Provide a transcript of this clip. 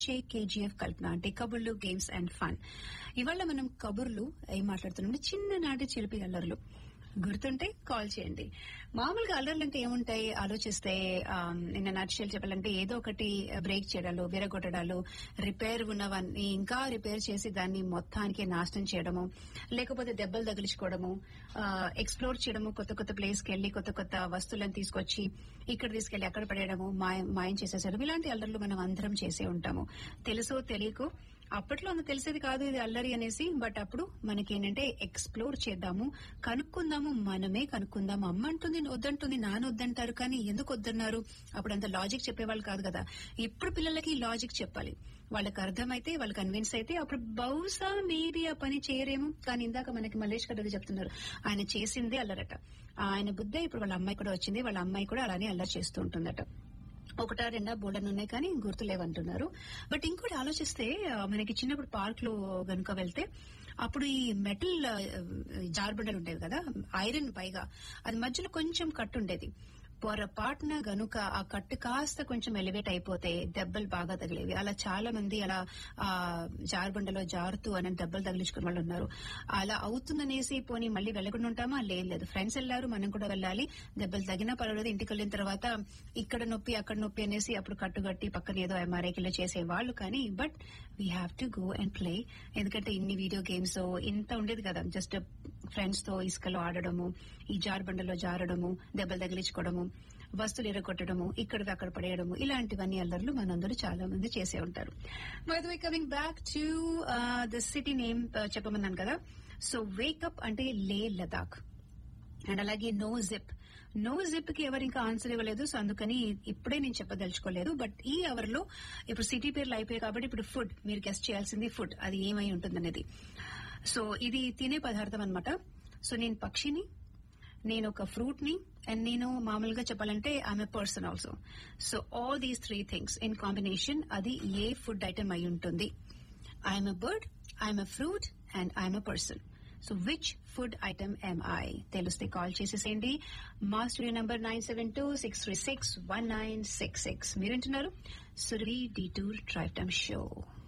చే కేజీఎఫ్ కల్పన అంటే కబుర్లు గేమ్స్ అండ్ ఫన్ ఇవాళ మనం కబుర్లు ఏం మాట్లాడుతున్నాం అంటే చిన్ననాటి చిలిపి అల్లర్లు గుర్తుంటే కాల్ చేయండి మామూలుగా అల్లర్లు అంటే ఏముంటాయి ఆలోచిస్తే ఆమ్, నిన్న నటిషల్ చెప్పాలంటే ఏదో ఒకటి బ్రేక్ చేయడాలు విరగొట్టడాలు రిపేర్ ఉన్నవన్నీ ఇంకా రిపేర్ చేసి దాన్ని మొత్తానికి నాశనం చేయడము లేకపోతే దెబ్బలు తగిలించుకోవడము ఎక్స్ప్లోర్ చేయడము కొత్త కొత్త ప్లేస్ కి వెళ్లి కొత్త కొత్త వస్తువులను తీసుకొచ్చి ఇక్కడ తీసుకెళ్లి అక్కడ పడేయడము మాయం మాయం చేసేసాడు ఇలాంటి అల్లర్లు మనం అందరం చేసే ఉంటాము తెలుసో తెలియకో అప్పట్లో అంత తెలిసేది కాదు ఇది అల్లరి అనేసి బట్ అప్పుడు మనకేంటంటే ఎక్స్ప్లోర్ చేద్దాము కనుక్కుందాము మనమే కనుక్కుందాము అమ్మ అంటుంది వద్దంటుంది నాన్న వద్దంటారు కానీ ఎందుకు వద్దన్నారు అప్పుడు అంత లాజిక్ చెప్పేవాళ్ళు కాదు కదా ఇప్పుడు పిల్లలకి లాజిక్ చెప్పాలి వాళ్ళకి అర్థమైతే వాళ్ళు కన్విన్స్ అయితే అప్పుడు బహుశా మేబీ ఆ పని చేయరేమో కానీ ఇందాక మనకి మల్లేష్ గారు చెప్తున్నారు ఆయన చేసింది అల్లరట ఆయన బుద్ధే ఇప్పుడు వాళ్ళ అమ్మాయి కూడా వచ్చింది వాళ్ళ అమ్మాయి కూడా అలానే అల్లరి చేస్తూ ఉంటుందట ఒకటా రెండా బోర్డన్ ఉన్నాయి కానీ గుర్తులేవంటున్నారు బట్ ఇంకోటి ఆలోచిస్తే ఆ, మనకి చిన్నప్పుడు పార్క్ లో గనుక వెళ్తే అప్పుడు ఈ మెటల్ జార్బండలు ఉండేవి కదా ఐరన్ పైగా అది మధ్యలో కొంచెం కట్టు ఉండేది పొరపాటున గనుక ఆ కట్టు కాస్త కొంచెం ఎలివేట్ అయిపోతే దెబ్బలు బాగా తగిలేవి అలా చాలా మంది అలా ఆ జారుబండలో జారుతూ అని దెబ్బలు తగిలించుకున్న వాళ్ళు ఉన్నారు అలా అవుతుందనేసి పోనీ మళ్ళీ వెళ్ళకుండా ఉంటామా లేదు లేదు ఫ్రెండ్స్ వెళ్లారు మనం కూడా వెళ్ళాలి దెబ్బలు తగినా పర్వాలేదు ఇంటికి వెళ్ళిన తర్వాత ఇక్కడ నొప్పి అక్కడ నొప్పి అనేసి అప్పుడు కట్టుగట్టి పక్కన ఏదో ఎంఆర్ఐకిలో చేసే వాళ్ళు కానీ but we have to go and play ఎందుకంటే ఇన్ని వీడియో గేమ్స్ ఇంత ఉండేది కదా జస్ట్ ఫ్రెండ్స్ తో ఇసుకలో ఆడడము ఈ జారుబండలో జారడము దెబ్బలు తగిలించుకోవడము వస్తువులు ఎరగొట్టడము ఇక్కడ అక్కడ పడేయడము ఇలాంటివన్నీ అల్లర్లు మనందరూ చాలా మంది చేసే ఉంటారు by the way coming back to the city name చెప్పమన్నాను కదా సో వేకప్ అంటే లే లదాఖ్ అండ్ అలాగే నో జిప్ నో జిప్ కి ఎవరు ఇంకా ఆన్సర్ ఇవ్వలేదు సో అందుకని ఇప్పుడే నేను చెప్పదలుచుకోలేదు బట్ ఈ అవర్ లో ఇప్పుడు సిటీ పేర్లు అయిపోయాయి కాబట్టి ఇప్పుడు ఫుడ్ మీరు గెస్ట్ చేయాల్సింది ఫుడ్ అది ఏమై ఉంటుందనేది సో ఇది తినే పదార్థం అన్నమాట సో నేను పక్షిని నేను ఒక ఫ్రూట్ ని అండ్ నేను మామూలుగా చెప్పాలంటే I'm a person also so all these three things in combination అది ఏ ఫుడ్ ఐటమ్ అయి ఉంటుంది I'm a bird I'm a fruit and I'm a person so which food item am I తెలిస్తే call చేసేసేయండి మా studio number nine seven two six three six one nine six six మీరు వింటున్నారు Suravi the tour drive time show